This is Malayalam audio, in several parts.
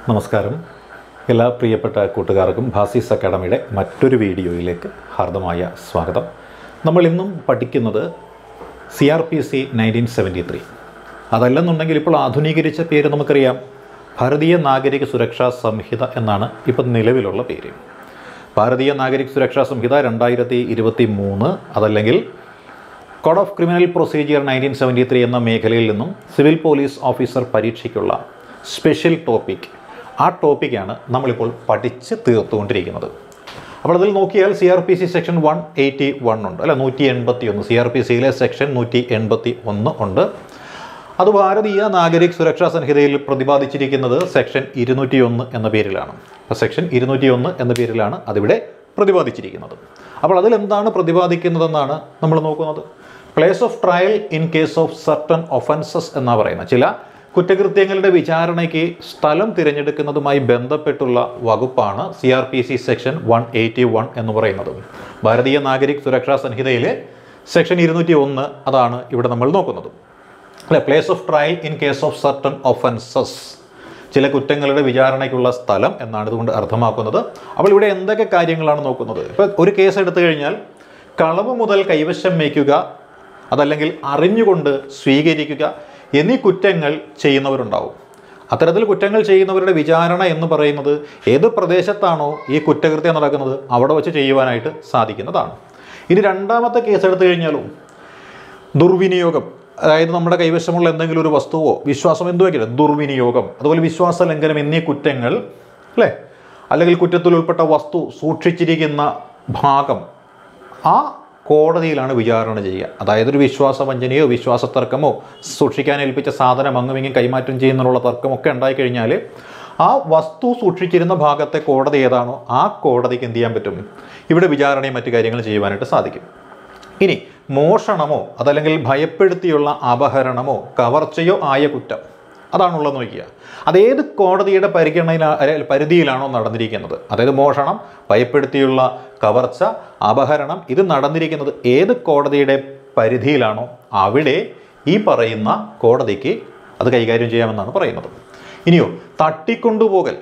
നമസ്കാരം എല്ലാ പ്രിയപ്പെട്ട കൂട്ടുകാർക്കും ഭാസീസ് അക്കാഡമിയുടെ മറ്റൊരു വീഡിയോയിലേക്ക് ഹാർദമായ സ്വാഗതം നമ്മൾ ഇന്നും പഠിക്കുന്നത് C R P C nineteen seventy three അതല്ലെന്നുണ്ടെങ്കിൽ ഇപ്പോൾ ആധുനീകരിച്ച പേര് നമുക്കറിയാം ഭാരതീയ നാഗരിക സുരക്ഷാ സംഹിത എന്നാണ് ഇപ്പം നിലവിലുള്ള പേര് ഭാരതീയ നാഗരിക സുരക്ഷാ സംഹിത രണ്ടായിരത്തി ഇരുപത്തി മൂന്ന് അതല്ലെങ്കിൽ code of criminal procedure nineteen seventy three എന്ന മേഖലയിൽ നിന്നും സിവിൽ പോലീസ് ഓഫീസർ പരീക്ഷയ്ക്കുള്ള സ്പെഷ്യൽ ടോപ്പിക് ആ ടോപ്പിക്കാണ് നമ്മളിപ്പോൾ പഠിച്ച് തീർത്തുകൊണ്ടിരിക്കുന്നത് അപ്പോൾ അതിൽ നോക്കിയാൽ C R P C section one eighty one ഉണ്ട് അല്ല നൂറ്റി എൺപത്തി ഒന്ന് സി ആർ പി സിയിലെ സെക്ഷൻ നൂറ്റി എൺപത്തി ഒന്ന് ഉണ്ട് അത് ഭാരതീയ നാഗരിക് സുരക്ഷാ സംഹിതയിൽ പ്രതിപാദിച്ചിരിക്കുന്നത് സെക്ഷൻ ഇരുന്നൂറ്റി ഒന്ന് എന്ന പേരിലാണ് അപ്പോൾ സെക്ഷൻ ഇരുന്നൂറ്റി ഒന്ന് എന്ന പേരിലാണ് അതിവിടെ പ്രതിപാദിച്ചിരിക്കുന്നത് അപ്പോൾ അതിൽ എന്താണ് പ്രതിപാദിക്കുന്നതെന്നാണ് നമ്മൾ നോക്കുന്നത് place of trial in case of certain offences എന്നാണ് പറയുന്നത് ചില കുറ്റകൃത്യങ്ങളുടെ വിചാരണയ്ക്ക് സ്ഥലം തിരഞ്ഞെടുക്കുന്നതുമായി ബന്ധപ്പെട്ടുള്ള വകുപ്പാണ് C R P C section one eighty one എന്ന് പറയുന്നത് ഭാരതീയ നാഗരിക് സുരക്ഷാ സംഹിതയിലെ സെക്ഷൻ ഇരുന്നൂറ്റി ഒന്ന് അതാണ് ഇവിടെ നമ്മൾ നോക്കുന്നത് അല്ലെ place of trial in case of certain offences ചില കുറ്റങ്ങളുടെ വിചാരണയ്ക്കുള്ള സ്ഥലം എന്നാണ് ഇതുകൊണ്ട് അർത്ഥമാക്കുന്നത് അപ്പോൾ ഇവിടെ എന്തൊക്കെ കാര്യങ്ങളാണ് നോക്കുന്നത് ഇപ്പോൾ ഒരു കേസ് എടുത്തു കഴിഞ്ഞാൽ കളവ് മുതൽ കൈവശം വയ്ക്കുക അതല്ലെങ്കിൽ അറിഞ്ഞുകൊണ്ട് സ്വീകരിക്കുക എന്നീ കുറ്റങ്ങൾ ചെയ്യുന്നവരുണ്ടാവും അത്തരത്തിൽ കുറ്റങ്ങൾ ചെയ്യുന്നവരുടെ വിചാരണ എന്ന് പറയുന്നത് ഏത് പ്രദേശത്താണോ ഈ കുറ്റകൃത്യം നടക്കുന്നത് അവിടെ വെച്ച് ചെയ്യുവാനായിട്ട് സാധിക്കുന്നതാണ് ഇനി രണ്ടാമത്തെ കേസ് എടുത്തു കഴിഞ്ഞാലും ദുർവിനിയോഗം അതായത് നമ്മുടെ കൈവശമുള്ള എന്തെങ്കിലും ഒരു വസ്തുവോ വിശ്വാസം എന്തുവെങ്കിലും ദുർവിനിയോഗം അതുപോലെ വിശ്വാസ ലംഘനം എന്നീ കുറ്റങ്ങൾ അല്ലേ അല്ലെങ്കിൽ കുറ്റത്തിൽ ഉൾപ്പെട്ട വസ്തു സൂക്ഷിച്ചിരിക്കുന്ന ഭാഗം ആ കോടതിയിലാണ് വിചാരണ ചെയ്യുക അതായത് ഒരു വിശ്വാസവഞ്ചനയോ വിശ്വാസത്തർക്കമോ സൂക്ഷിക്കാൻ ഏൽപ്പിച്ച സാധനം അങ്ങുമിങ്ങും കൈമാറ്റം ചെയ്യുന്നതിനുള്ള തർക്കമൊക്കെ ഉണ്ടായിക്കഴിഞ്ഞാൽ ആ വസ്തു സൂക്ഷിച്ചിരുന്ന ഭാഗത്തെ കോടതി ഏതാണോ ആ കോടതിക്ക് എന്ത് ചെയ്യാൻ പറ്റും ഇവിടെ വിചാരണയും മറ്റു കാര്യങ്ങളും ചെയ്യുവാനായിട്ട് സാധിക്കും ഇനി മോഷണമോ അതല്ലെങ്കിൽ ഭയപ്പെടുത്തിയുള്ള അപഹരണമോ കവർച്ചയോ ആയ കുറ്റം അതാണുള്ളത് നോക്കുക അതേത് കോടതിയുടെ പരിഗണന അല്ല, പരിധിയിലാണോ നടന്നിരിക്കുന്നത് അതായത് മോഷണം ഭയപ്പെടുത്തിയുള്ള കവർച്ച അപഹരണം ഇത് നടന്നിരിക്കുന്നത് ഏത് കോടതിയുടെ പരിധിയിലാണോ അവിടെ ഈ പറയുന്ന കോടതിക്ക് അത് കൈകാര്യം ചെയ്യാമെന്നാണ് പറയുന്നത് ഇനിയോ തട്ടിക്കൊണ്ടുപോകൽ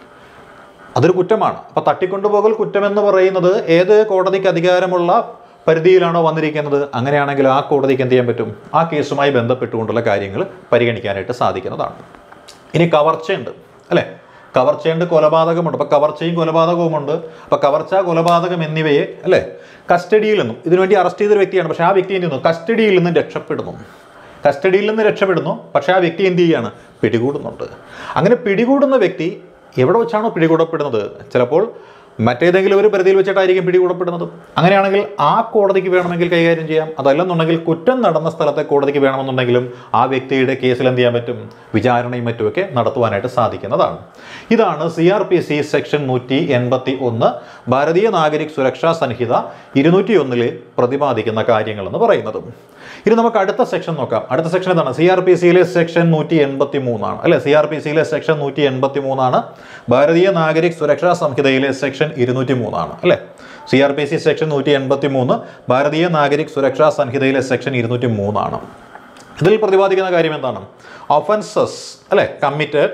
അതൊരു കുറ്റമാണ് അപ്പോൾ തട്ടിക്കൊണ്ടുപോകൽ കുറ്റമെന്ന് പറയുന്നത് ഏത് കോടതിക്ക് അധികാരമുള്ള പരിധിയിലാണോ വന്നിരിക്കുന്നത് അങ്ങനെയാണെങ്കിൽ ആ കോടതിക്ക് എന്ത് ചെയ്യാൻ പറ്റും ആ കേസുമായി ബന്ധപ്പെട്ടുകൊണ്ടുള്ള കാര്യങ്ങൾ പരിഗണിക്കാനായിട്ട് സാധിക്കുന്നതാണ് ഇനി കവർച്ചയുണ്ട് അല്ലേ കവർച്ചയുണ്ട് കൊലപാതകമുണ്ട് അപ്പോൾ കവർച്ചയും കൊലപാതകവുമുണ്ട് അപ്പോൾ കവർച്ച കൊലപാതകം എന്നിവയെ അല്ലേ കസ്റ്റഡിയിൽ നിന്നും ഇതിനുവേണ്ടി അറസ്റ്റ് ചെയ്തൊരു വ്യക്തിയാണ് പക്ഷേ ആ വ്യക്തി എന്ത് ചെയ്യുന്നു കസ്റ്റഡിയിൽ നിന്നും രക്ഷപ്പെടുന്നു കസ്റ്റഡിയിൽ നിന്ന് രക്ഷപ്പെടുന്നു പക്ഷേ ആ വ്യക്തി എന്ത് ചെയ്യാണ് പിടികൂടുന്നുണ്ട് അങ്ങനെ പിടികൂടുന്ന വ്യക്തി എവിടെ വെച്ചാണോ പിടികൂടപ്പെടുന്നത് ചിലപ്പോൾ മറ്റേതെങ്കിലും ഒരു പരിധിയിൽ വെച്ചിട്ടായിരിക്കും പിടികൂടപ്പെടുന്നത് അങ്ങനെയാണെങ്കിൽ ആ കോടതിക്ക് വേണമെങ്കിൽ കൈകാര്യം ചെയ്യാം അതല്ലെന്നുണ്ടെങ്കിൽ കുറ്റം നടന്ന സ്ഥലത്തെ കോടതിക്ക് വേണമെന്നുണ്ടെങ്കിലും ആ വ്യക്തിയുടെ കേസിൽ എന്ത് ചെയ്യാൻ പറ്റും വിചാരണയും മറ്റുമൊക്കെ നടത്തുവാനായിട്ട് സാധിക്കുന്നതാണ് ഇതാണ് C R P C section നൂറ്റി എൺപത്തി ഒന്ന് ഭാരതീയ നാഗരിക് സുരക്ഷാ സംഹിത ഇരുന്നൂറ്റി ഒന്നിൽ പ്രതിപാദിക്കുന്ന കാര്യങ്ങളെന്ന് പറയുന്നത് ഇനി നമുക്ക് അടുത്ത സെക്ഷൻ നോക്കാം അടുത്ത സെക്ഷൻ എന്താണ് സി ആർ പി സിയിലെ സെക്ഷൻ നൂറ്റി എൺപത്തി മൂന്നാണ് അല്ലെ സി ആർ പി സിയിലെ സെക്ഷൻ നൂറ്റി എൺപത്തി മൂന്നാണ് ഭാരതീയ നാഗരിക് സുരക്ഷാ സംഹിതയിലെ സെക്ഷൻ ഇരുന്നൂറ്റി മൂന്നാണ് അല്ലെ C R P C section നൂറ്റി എൺപത്തി മൂന്ന് ഭാരതീയ നാഗരിക് സുരക്ഷാ സംഹിതയിലെ സെക്ഷൻ ഇരുന്നൂറ്റി മൂന്നാണ് ഇതിൽ പ്രതിപാദിക്കുന്ന കാര്യം എന്താണ് ഒഫൻസസ് അല്ലെ committed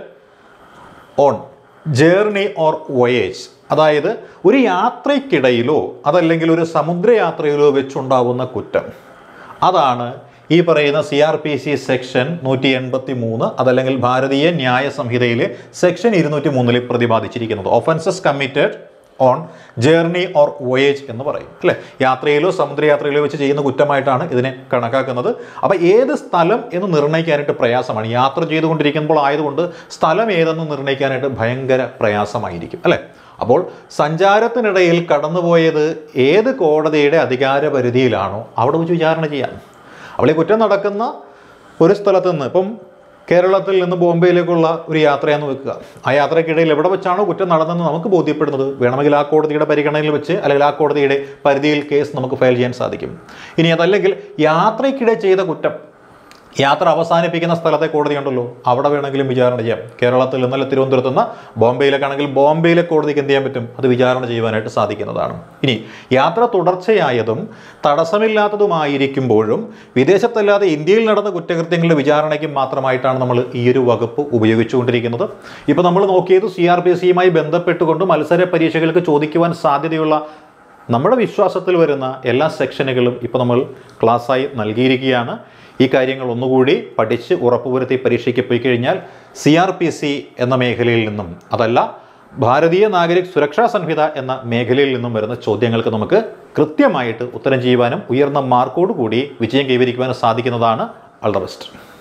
on journey or voyage അതായത് ഒരു യാത്രയ്ക്കിടയിലോ അതല്ലെങ്കിൽ ഒരു സമുദ്രയാത്രയിലോ വെച്ചുണ്ടാവുന്ന കുറ്റം അതാണ് ഈ പറയുന്ന C R P C section നൂറ്റി എൺപത്തി മൂന്ന് അതല്ലെങ്കിൽ ഭാരതീയ ന്യായ സംഹിതയിലെ സെക്ഷൻ ഇരുന്നൂറ്റി മൂന്നിൽ പ്രതിപാദിച്ചിരിക്കുന്നത് offences committed on journey or voyage എന്ന് പറയും അല്ലേ യാത്രയിലോ സമുദ്രയാത്രയിലോ വെച്ച് ചെയ്യുന്ന കുറ്റമായിട്ടാണ് ഇതിനെ കണക്കാക്കുന്നത് അപ്പോൾ ഏത് സ്ഥലം എന്ന് നിർണ്ണയിക്കാനായിട്ട് പ്രയാസമാണ് യാത്ര ചെയ്തുകൊണ്ടിരിക്കുമ്പോൾ ആയതുകൊണ്ട് സ്ഥലം ഏതെന്ന് നിർണ്ണയിക്കാനായിട്ട് ഭയങ്കര പ്രയാസമായിരിക്കും അല്ലേ അപ്പോൾ സഞ്ചാരത്തിനിടയിൽ കടന്നുപോയത് ഏത് കോടതിയുടെ അധികാര പരിധിയിലാണോ അവിടെ വെച്ച് വിചാരണ ചെയ്യാം അവിടെ ഈ കുറ്റം നടക്കുന്ന ഒരു സ്ഥലത്ത് നിന്ന് ഇപ്പം കേരളത്തിൽ നിന്ന് ബോംബെയിലേക്കുള്ള ഒരു യാത്രയാന്ന് വെക്കുക ആ യാത്രയ്ക്കിടയിൽ എവിടെ വെച്ചാണോ കുറ്റം നടന്നതെന്ന് നമുക്ക് ബോധ്യപ്പെടുന്നത് വേണമെങ്കിൽ ആ കോടതിയുടെ പരിഗണനയിൽ വെച്ച് അല്ലെങ്കിൽ ആ കോടതിയുടെ പരിധിയിൽ കേസ് നമുക്ക് ഫയൽ ചെയ്യാൻ സാധിക്കും ഇനി അതല്ലെങ്കിൽ യാത്രയ്ക്കിടെ ചെയ്ത കുറ്റം യാത്ര അവസാനിപ്പിക്കുന്ന സ്ഥലത്തെ കോടതി ഉണ്ടല്ലോ അവിടെ വേണമെങ്കിലും വിചാരണ ചെയ്യാം കേരളത്തിൽ നിന്നല്ല തിരുവനന്തപുരത്ത് നിന്ന് ബോംബെയിലേക്കാണെങ്കിൽ ബോംബെയിലെ കോടതിക്ക് എന്ത് ചെയ്യാൻ പറ്റും അത് വിചാരണ ചെയ്യുവാനായിട്ട് സാധിക്കുന്നതാണ് ഇനി യാത്ര തുടർച്ചയായതും തടസ്സമില്ലാത്തതുമായിരിക്കുമ്പോഴും വിദേശത്തല്ലാതെ ഇന്ത്യയിൽ നടന്ന കുറ്റകൃത്യങ്ങളുടെ വിചാരണയ്ക്ക് മാത്രമായിട്ടാണ് നമ്മൾ ഈ ഒരു വകുപ്പ് ഉപയോഗിച്ചുകൊണ്ടിരിക്കുന്നത് ഇപ്പോൾ നമ്മൾ നോക്കിയത് സി ആർ പി സിയുമായി ബന്ധപ്പെട്ടുകൊണ്ട് മത്സര പരീക്ഷകൾക്ക് ചോദിക്കുവാൻ സാധ്യതയുള്ള നമ്മുടെ വിശ്വാസത്തിൽ വരുന്ന എല്ലാ സെക്ഷനുകളും ഇപ്പോൾ നമ്മൾ ക്ലാസ്സായി നൽകിയിരിക്കുകയാണ് ഈ കാര്യങ്ങൾ ഒന്നുകൂടി പഠിച്ച് ഉറപ്പുവരുത്തി പരീക്ഷയ്ക്ക് പോയി കഴിഞ്ഞാൽ സി ആർ പി സി എന്ന മേഖലയിൽ നിന്നും അതല്ല ഭാരതീയ നാഗരിക് സുരക്ഷാ സംഹിത എന്ന മേഖലയിൽ നിന്നും വരുന്ന ചോദ്യങ്ങൾക്ക് നമുക്ക് കൃത്യമായിട്ട് ഉത്തരം ചെയ്യുവാനും ഉയർന്ന മാർക്കോട് കൂടി വിജയം കൈവരിക്കുവാനും സാധിക്കുന്നതാണ് അൾ ദ ബെസ്റ്റ്